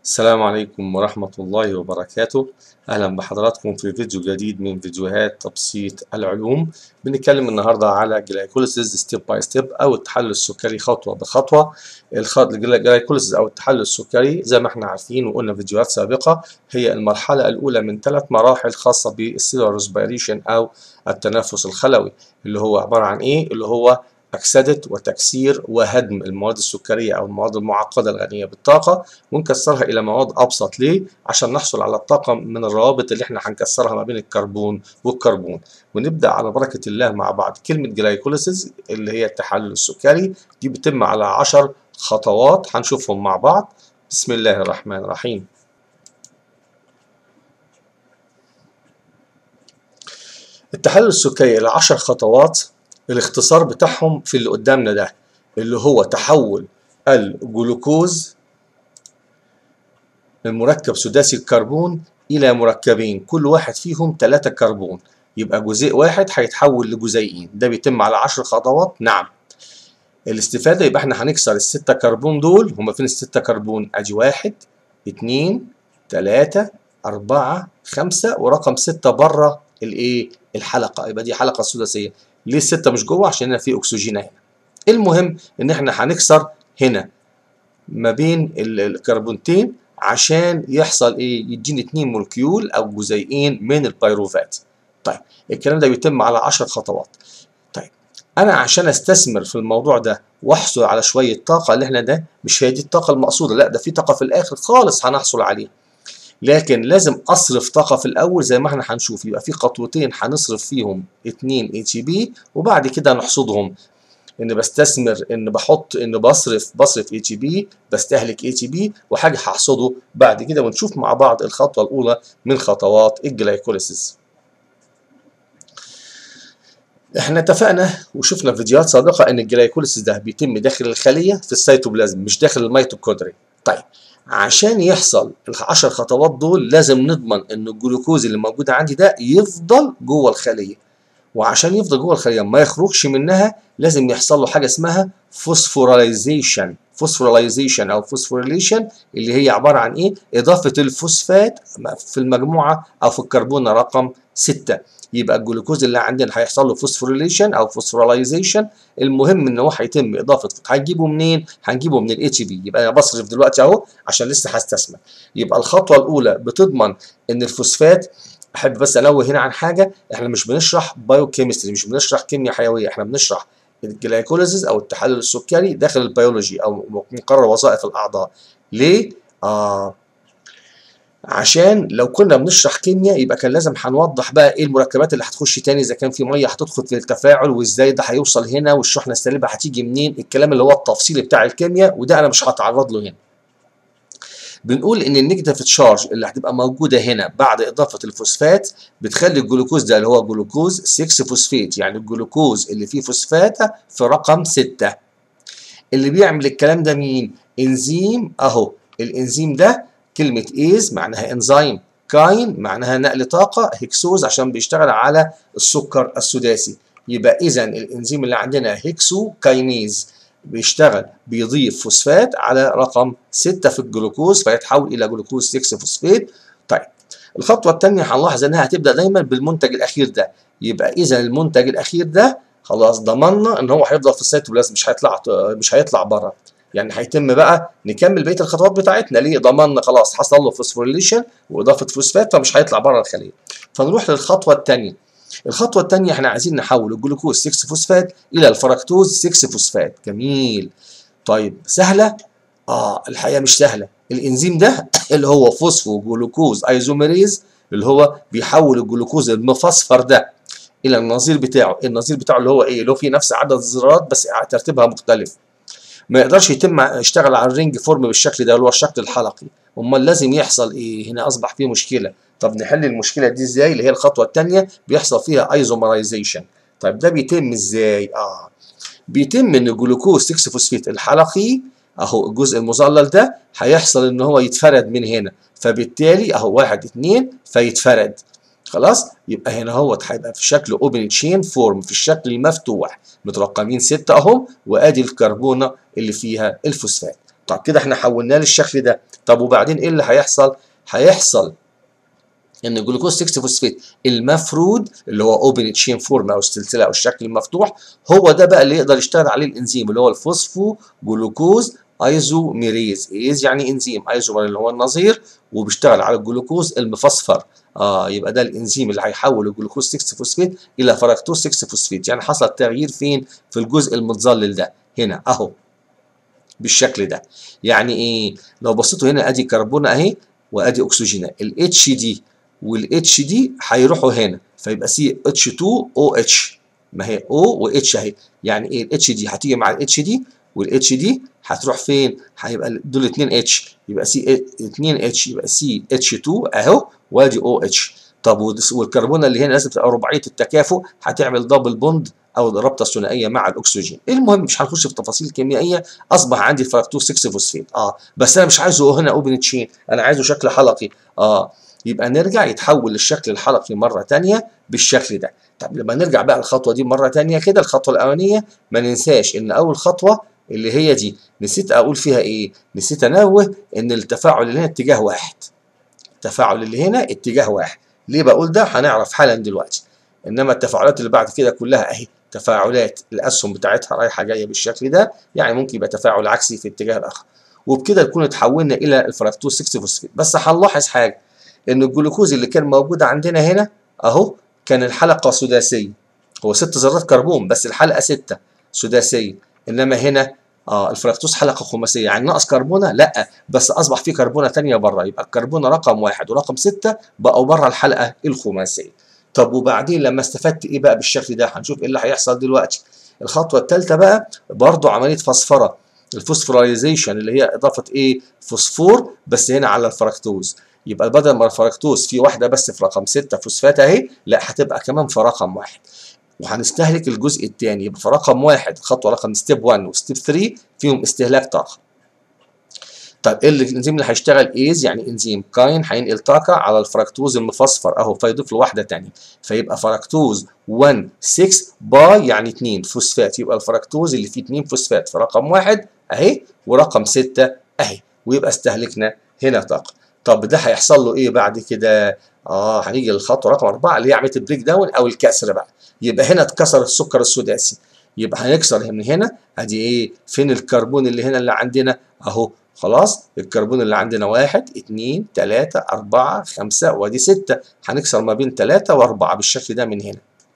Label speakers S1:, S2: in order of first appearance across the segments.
S1: السلام عليكم ورحمة الله وبركاته أهلا بحضراتكم في فيديو جديد من فيديوهات تبسيط العلوم بنتكلم النهاردة على جلايكوليسيس ستيب باي ستيب أو التحلل السكري خطوة بخطوة الجلايكوليسيس أو التحلل السكري زي ما احنا عارفين وقلنا في فيديوهات سابقة هي المرحلة الأولى من ثلاث مراحل خاصة بالسيلولار ريسبيريشن أو التنفس الخلوي اللي هو عبارة عن إيه؟ اللي هو أكسدة وتكسير وهدم المواد السكرية أو المواد المعقدة الغنية بالطاقة ونكسرها إلى مواد أبسط ليه؟ عشان نحصل على الطاقة من الروابط اللي إحنا هنكسرها ما بين الكربون والكربون ونبدأ على بركة الله مع بعض كلمة جلايكوليسيس اللي هي التحلل السكري دي بتتم على عشر خطوات هنشوفهم مع بعض بسم الله الرحمن الرحيم التحلل السكري العشر خطوات الاختصار بتاعهم في اللي قدامنا ده اللي هو تحول الجلوكوز من مركب سداسي الكربون إلى مركبين كل واحد فيهم 3 كربون يبقى جزيء واحد هيتحول لجزيئين ده بيتم على 10 خطوات نعم الاستفادة يبقى احنا هنكسر الستة كربون دول هما فين الستة كربون ادي واحد اتنين تلاتة أربعة خمسة ورقم ستة بره الايه الحلقة يبقى دي حلقة سداسية ليه الستة مش جوه عشان هنا في أكسجين هنا المهم إن إحنا هنكسر هنا ما بين الكربونتين عشان يحصل إيه يديني اتنين مولكيول أو جزيئين من البيروفات طيب الكلام ده بيتم على 10 خطوات طيب أنا عشان أستثمر في الموضوع ده وأحصل على شوية طاقة اللي إحنا ده مش هي دي الطاقة المقصودة لا ده في طاقة في الآخر خالص هنحصل عليها لكن لازم اصرف طاقه في الاول زي ما احنا هنشوف يبقى في خطوتين هنصرف فيهم 2 اي تي بي وبعد كده نحصدهم ان بستثمر ان بحط ان بصرف بصرف اي تي بي بستهلك اي تي بي وحاجه هحصده بعد كده ونشوف مع بعض الخطوه الاولى من خطوات الجلايكوليسيس احنا اتفقنا وشفنا في فيديوهات سابقه ان الجلايكوليسيس ده بيتم داخل الخليه في السيتوبلازم مش داخل الميتوكوندريا طيب عشان يحصل العشر خطوات دول لازم نضمن ان الجلوكوز اللي موجود عندي ده يفضل جوه الخليه وعشان يفضل جوه الخليه ما يخرجش منها لازم يحصل له حاجه اسمها فوسفوراليزيشن فوسفوراليزيشن او فوسفوريليشن اللي هي عباره عن ايه اضافه الفوسفات في المجموعه او في الكربونه رقم 6 يبقى الجلوكوز اللي عندنا هيحصل له فوسفوريليشن او فوسفوراليزيشن المهم ان هو هيتم اضافه هنجيبه منين هنجيبه من الاتش بي يبقى انا بصرف دلوقتي اهو عشان لسه هستثمر يبقى الخطوه الاولى بتضمن ان الفوسفات احب بس انوه هنا عن حاجه احنا مش بنشرح بايو كيمستري مش بنشرح كيمياء حيويه احنا بنشرح الجلايكوليزيس او التحلل السكري داخل البيولوجي او مقرر وظائف الاعضاء ليه آه عشان لو كنا بنشرح كيمياء يبقى كان لازم هنوضح بقى ايه المركبات اللي هتخش تاني اذا كان في ميه هتدخل في التفاعل وازاي ده هيوصل هنا والشحنه السالبه هتيجي منين الكلام اللي هو التفصيلي بتاع الكيمياء وده انا مش هتعرض له هنا بنقول ان النيجاتيف تشارج اللي هتبقى موجوده هنا بعد اضافه الفوسفات بتخلي الجلوكوز ده اللي هو جلوكوز 6 فوسفات يعني الجلوكوز اللي فيه فوسفات في رقم 6 اللي بيعمل الكلام ده مين انزيم اهو الانزيم ده كلمة ايز معناها انزيم كاين معناها نقل طاقة هيكسوز عشان بيشتغل على السكر السداسي يبقى إذا الإنزيم اللي عندنا هيكسو كاينيز بيشتغل بيضيف فوسفات على رقم 6 في الجلوكوز فيتحول إلى جلوكوز 6 فوسفات طيب الخطوة الثانية هنلاحظ إنها هتبدأ دايما بالمنتج الأخير ده يبقى إذا المنتج الأخير ده خلاص ضمننا إن هو هيفضل في السيتوبلازم مش هيطلع مش هيطلع بره يعني هيتم بقى نكمل بقيه الخطوات بتاعتنا ليه ضمننا خلاص حصل له فوسفوريليشن واضافه فوسفات فمش هيطلع بره الخليه فنروح للخطوه الثانيه الخطوه الثانيه احنا عايزين نحول الجلوكوز 6 فوسفات الى الفركتوز 6 فوسفات جميل طيب سهله اه الحقيقه مش سهله الانزيم ده اللي هو فوسفو جلوكوز ايزوميريز اللي هو بيحول الجلوكوز المفصفر ده الى النظير بتاعه النظير بتاعه اللي هو ايه اللي هو فيه نفس عدد الذرات بس ترتيبها مختلف ما يقدرش يتم يشتغل على الرينج فورم بالشكل ده اللي هو الشكل الحلقي امال لازم يحصل ايه هنا اصبح فيه مشكله طب نحل المشكله دي ازاي اللي هي الخطوه الثانيه بيحصل فيها ايزومرايزيشن طيب ده بيتم ازاي اه بيتم ان الجلوكوز 6 فوسفيت الحلقي اهو الجزء المظلل ده هيحصل ان هو يتفرد من هنا فبالتالي اهو واحد اتنين فيتفرد خلاص يبقى هنا هو هيبقى في شكل اوبن تشين فورم في الشكل المفتوح مترقمين ستة اهم وادي الكربونه اللي فيها الفوسفات طب كده احنا حولناه للشكل ده طب وبعدين ايه اللي هيحصل هيحصل ان الجلوكوز 6 فوسفيت المفرود اللي هو اوبن تشين فورم او السلسله او الشكل المفتوح هو ده بقى اللي يقدر يشتغل عليه الانزيم اللي هو الفوسفو جلوكوز ايزوميريز ايز يعني انزيم ايزومر اللي هو النظير وبيشتغل على الجلوكوز المفصفر اه يبقى ده الانزيم اللي هيحول الجلوكوز 6 فوسفيت الى فركتوز 6 فوسفيت يعني حصل تغيير فين في الجزء المتظلل ده هنا اهو بالشكل ده يعني ايه لو بصيتوا هنا ادي كربونه اهي وادي اكسجين الاتش دي والاتش دي هيروحوا هنا فيبقى سي اتش 2 او اتش ما هي او واتش اهي يعني ايه الاتش دي هتيجي مع الاتش دي والاتش دي هتروح فين؟ هيبقى دول 2 اتش يبقى سي 2 اتش يبقى سي اتش 2 اهو وادي او اتش طب والكربونه اللي هنا لازم تبقى رباعيه التكافؤ هتعمل دبل بوند او رابطه ثنائيه مع الاكسجين المهم مش هنخش في تفاصيل كيميائيه اصبح عندي الفركتوز 6 فوسفيت اه بس انا مش عايزه هنا اوبن تشين انا عايزه شكل حلقي اه يبقى نرجع يتحول للشكل الحلقي مره ثانيه بالشكل ده طب لما نرجع بقى الخطوه دي مره ثانيه كده الخطوه الاولانيه ما ننساش ان اول خطوه اللي هي دي نسيت اقول فيها ايه نسيت انوه ان التفاعل اللي هنا اتجاه واحد التفاعل اللي هنا اتجاه واحد ليه بقول ده هنعرف حالا دلوقتي انما التفاعلات اللي بعد كده كلها اهي تفاعلات الاسهم بتاعتها رايحه جايه بالشكل ده يعني ممكن يبقى تفاعل عكسي في الاتجاه الاخر وبكده نكون اتحولنا الى الفركتوز 6 فوسفيت بس هنلاحظ حاجه ان الجلوكوز اللي كان موجود عندنا هنا اهو كان الحلقه سداسيه هو ست ذرات كربون بس الحلقه سته سداسيه انما هنا اه الفركتوز حلقه خماسيه يعني ناقص كربونه لا بس اصبح في كربونه ثانيه بره يبقى الكربونه رقم واحد ورقم سته بقوا بره الحلقه الخماسيه طب وبعدين لما استفدت ايه بقى بالشكل ده هنشوف ايه اللي هيحصل دلوقتي الخطوه الثالثه بقى برضو عمليه فسفره الفوسفورايزيشن اللي هي اضافه ايه فوسفور بس هنا على الفركتوز يبقى بدل ما الفركتوز في واحده بس في رقم 6 فوسفات اهي لا هتبقى كمان في رقم واحد وهنستهلك الجزء الثاني يبقى في رقم واحد خطوه رقم ستيب 1 وستيب 3 فيهم استهلاك طاقه طيب ايه الانزيم اللي هيشتغل ايز يعني انزيم كاين هينقل طاقه على الفركتوز المفصفر اهو فيضيف له واحده ثانيه فيبقى فركتوز 1 6 باي يعني 2 فوسفات يبقى الفركتوز اللي فيه 2 فوسفات في رقم واحد اهي ورقم 6 اهي ويبقى استهلكنا هنا طاقه طب ده هيحصل له ايه بعد كده اه هنيجي للخطوه رقم 4 اللي هي عمليه البريك داون او الكسر بقى يبقى هنا اتكسر السكر السداسي يبقى هنكسر من هنا ادي ايه فين الكربون اللي هنا اللي عندنا اهو خلاص الكربون اللي عندنا واحد اتنين تلاتة أربعة خمسة وادي ستة هنكسر ما بين تلاتة وأربعة بالشكل ده من هنا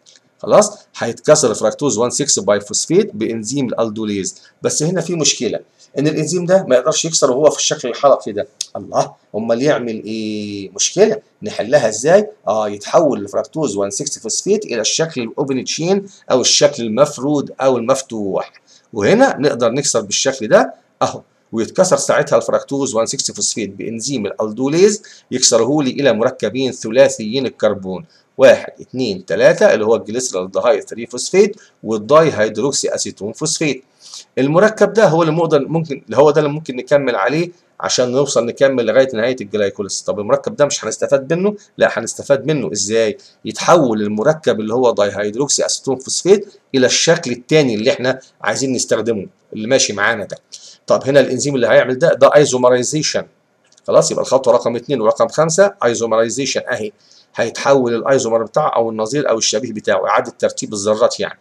S1: خلاص هيتكسر الفركتوز 1 6 باي فوسفيت بانزيم الالدوليز بس هنا في مشكله ان الانزيم ده ما يقدرش يكسر وهو في الشكل الحلقي ده الله امال يعمل ايه مشكله نحلها ازاي اه يتحول الفركتوز 1 6 فوسفيت الى الشكل الاوبن تشين او الشكل المفرود او المفتوح وهنا نقدر نكسر بالشكل ده اهو ويتكسر ساعتها الفركتوز 1 6 فوسفيت بانزيم الالدوليز يكسره لي الى مركبين ثلاثيين الكربون واحد اثنين ثلاثة اللي هو الجليسرال دهاي 3 فوسفيت والداي هيدروكسي اسيتون فوسفيت المركب ده هو اللي ممكن ممكن اللي هو ده اللي ممكن نكمل عليه عشان نوصل نكمل لغايه نهايه الجلايكوليس طب المركب ده مش هنستفاد منه لا هنستفاد منه ازاي يتحول المركب اللي هو داي هيدروكسي اسيتون فوسفيت الى الشكل الثاني اللي احنا عايزين نستخدمه اللي ماشي معانا ده طب هنا الانزيم اللي هيعمل ده ده ايزومرايزيشن خلاص يبقى الخطوه رقم 2 ورقم 5 ايزومرايزيشن اهي هيتحول الايزومر بتاعه او النظير او الشبيه بتاعه اعاده ترتيب الذرات يعني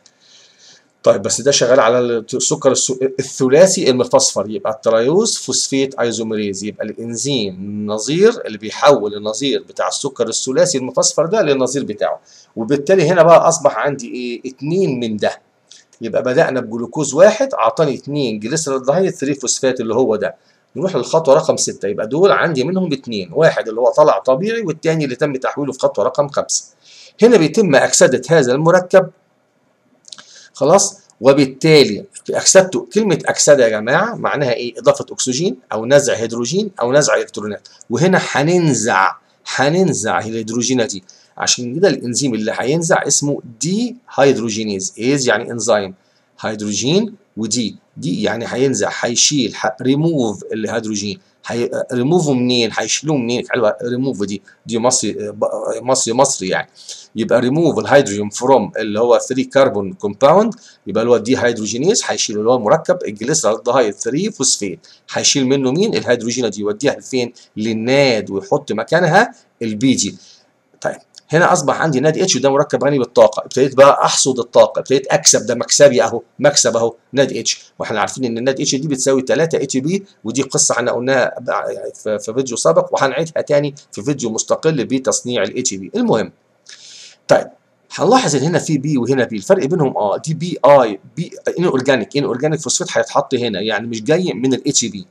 S1: طيب بس ده شغال على السكر الثلاثي المفصفر يبقى التريوز فوسفيت ايزوميريز يبقى الانزيم النظير اللي بيحول النظير بتاع السكر الثلاثي المفصفر ده للنظير بتاعه وبالتالي هنا بقى اصبح عندي ايه اتنين من ده يبقى بدأنا بجلوكوز واحد اعطاني اتنين جليسرال دهايد 3 فوسفات اللي هو ده نروح للخطوه رقم 6 يبقى دول عندي منهم اثنين واحد اللي هو طلع طبيعي والثاني اللي تم تحويله في خطوه رقم 5 هنا بيتم اكسده هذا المركب خلاص وبالتالي اكسدته كلمه اكسده يا جماعه معناها ايه اضافه اكسجين او نزع هيدروجين او نزع الكترونات وهنا هننزع هننزع الهيدروجينات دي عشان كده الانزيم اللي هينزع اسمه دي هيدروجينيز ايز يعني انزيم هيدروجين ودي دي يعني هينزع هيشيل ريموف الهيدروجين هي ريموفه منين هيشيلوه منين حلوه ريموف دي دي مصري مصري مصري يعني يبقى ريموف الهيدروجين فروم اللي هو 3 كربون كومباوند يبقى اللي هو دي هيدروجينيز هيشيل اللي هو مركب الجليسرالدهايد 3 فوسفيت هيشيل منه مين الهيدروجينه دي يوديها لفين للناد ويحط مكانها البي جي طيب هنا اصبح عندي ناد اتش وده مركب غني بالطاقه ابتديت بقى احصد الطاقه ابتديت اكسب ده مكسبي اهو مكسب اهو ناد اتش واحنا عارفين ان الناد اتش دي بتساوي 3 اتش بي ودي قصه احنا قلناها في فيديو سابق وهنعيدها تاني في فيديو مستقل بتصنيع الاتش بي المهم طيب هنلاحظ ان هنا في بي وهنا بي الفرق بينهم اه دي بي اي بي ان اورجانيك ان اورجانيك فوسفات هيتحط هنا يعني مش جاي من الاتش بي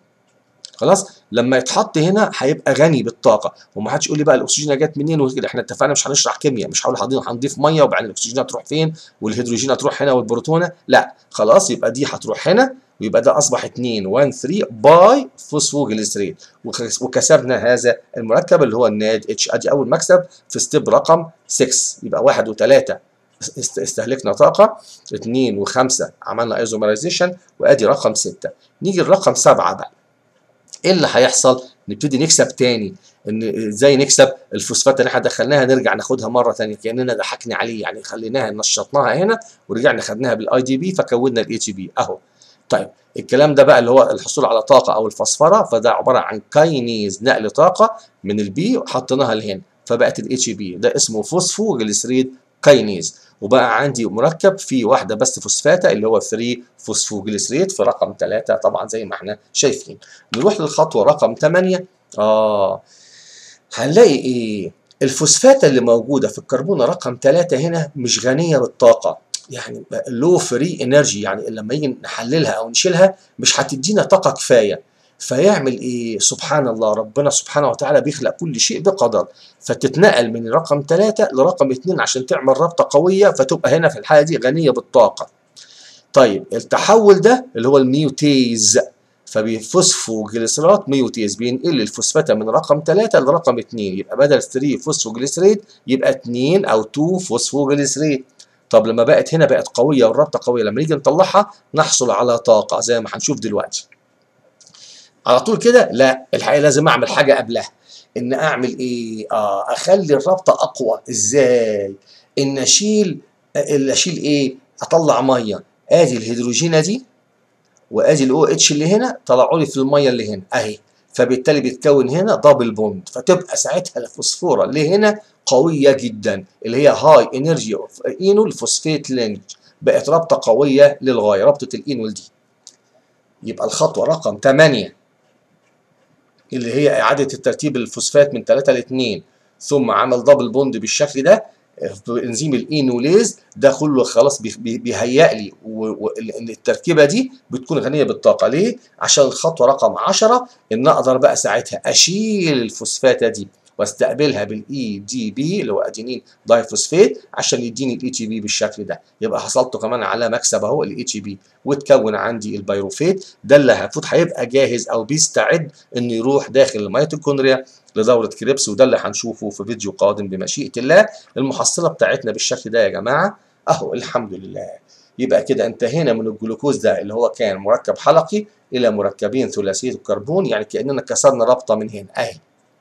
S1: خلاص لما يتحط هنا هيبقى غني بالطاقه وما حدش يقول لي بقى الاكسجين جت منين وكده احنا اتفقنا مش هنشرح كيمياء مش هقول هنضيف ميه وبعدين الاكسجين هتروح فين والهيدروجين هتروح هنا والبروتونه لا خلاص يبقى دي هتروح هنا ويبقى ده اصبح 2 1 3 باي فوسفوجليسريت وكسبنا هذا المركب اللي هو الناد اتش ادي اول مكسب في ستيب رقم 6 يبقى 1 و3 استهلكنا طاقة 2 و5 عملنا ايزومرايزيشن وادي رقم 6 نيجي لرقم 7 بقى ايه اللي هيحصل؟ نبتدي نكسب تاني ان ازاي نكسب الفوسفات اللي احنا دخلناها نرجع ناخدها مره ثانيه كاننا ضحكنا عليه يعني خليناها نشطناها هنا ورجعنا خدناها بالاي دي بي فكونا الاتش بي اهو طيب الكلام ده بقى اللي هو الحصول على طاقه او الفسفره فده عباره عن كاينيز نقل طاقه من البي وحطيناها لهنا فبقت الاتش بي ده اسمه فوسفوجليسريد كاينيز وبقى عندي مركب فيه واحده بس فوسفاتا اللي هو 3 فوسفوجليسريت في رقم 3 طبعا زي ما احنا شايفين نروح للخطوه رقم 8 اه هنلاقي ايه الفوسفاتا اللي موجوده في الكربونه رقم 3 هنا مش غنيه بالطاقه يعني لو فري انرجي يعني لما يجي نحللها او نشيلها مش هتدينا طاقه كفايه فيعمل ايه سبحان الله ربنا سبحانه وتعالى بيخلق كل شيء بقدر فتتنقل من رقم 3 لرقم 2 عشان تعمل رابطه قويه فتبقى هنا في الحاله دي غنيه بالطاقه طيب التحول ده اللي هو الميوتيز فبيفوسفوجليسرات ميوتيز بينقل الفوسفاتا من رقم 3 لرقم 2 يبقى بدل 3 فوسفوجليسريت يبقى 2 او 2 فوسفوجليسريت طب لما بقت هنا بقت قويه والرابطه قويه لما نيجي نطلعها نحصل على طاقه زي ما هنشوف دلوقتي على طول كده لا الحقيقه لازم اعمل حاجه قبلها ان اعمل ايه اه اخلي الرابطه اقوى ازاي ان اشيل اللي اشيل ايه اطلع ميه ادي الهيدروجينه دي وادي الاو اتش اللي هنا طلعوا لي في الميه اللي هنا اهي فبالتالي بيتكون هنا دبل بوند فتبقى ساعتها الفوسفوره اللي هنا قويه جدا اللي هي هاي انرجي اوف اينول فوسفيت لينج بقت رابطه قويه للغايه رابطه الاينول دي يبقى الخطوه رقم 8 اللي هي اعاده الترتيب الفوسفات من 3 ل 2 ثم عمل دبل بوند بالشكل ده انزيم الاينوليز ده كله خلاص بيهيأ لي وان التركيبه دي بتكون غنيه بالطاقه ليه؟ عشان الخطوه رقم 10 ان اقدر بقى ساعتها اشيل الفوسفاته دي واستقبلها بالاي دي بي اللي هو ادينين دايفوسفيت عشان يديني الاي تي بي بالشكل ده يبقى حصلت كمان على مكسب اهو الاي تي بي وتكون عندي البيروفيت ده اللي المفروض هيبقى جاهز او بيستعد انه يروح داخل الميتوكوندريا لدوره كريبس وده اللي هنشوفه في فيديو قادم بمشيئه الله المحصله بتاعتنا بالشكل ده يا جماعه اهو الحمد لله يبقى كده انتهينا من الجلوكوز ده اللي هو كان مركب حلقي الى مركبين ثلاثيه الكربون يعني كاننا كسرنا رابطه من هنا اهي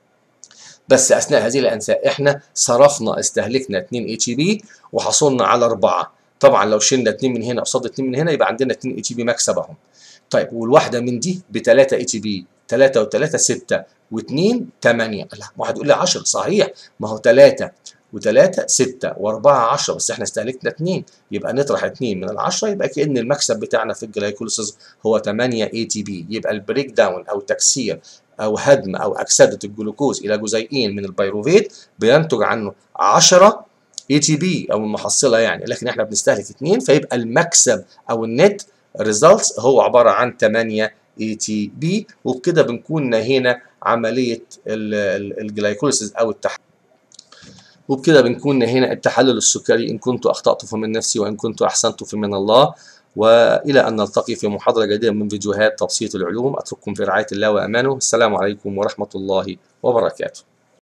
S1: بس اثناء هذه الانساء احنا صرفنا استهلكنا 2 اتش بي وحصلنا على 4 طبعا لو شلنا 2 من هنا قصاد 2 من هنا يبقى عندنا 2 اتش بي مكسب اهو طيب والواحده من دي ب 3 اتش بي 3 و3 6 و2 8 لا واحد يقول لي 10 صحيح ما هو 3 و3 6 و4 10 بس احنا استهلكنا 2 يبقى نطرح 2 من ال 10 يبقى كأن المكسب بتاعنا في الجلايكوليسيس هو 8 اي تي بي يبقى البريك داون او تكسير او هدم او اكسده الجلوكوز الى جزيئين من البيروفيت بينتج عنه 10 اي تي بي او المحصله يعني لكن احنا بنستهلك 2 فيبقى المكسب او النت ريزلتس هو عباره عن 8 اي تي بي وبكده بنكون نهينا عمليه الجلايكوليسيس او التحليل وبكده بنكون نهينا التحلل السكري إن كنت أخطأت فمن نفسي وإن كنت أحسنت فمن الله وإلى أن نلتقي في محاضرة جديدة من فيديوهات تبسيط العلوم أترككم في رعاية الله وأمانه السلام عليكم ورحمة الله وبركاته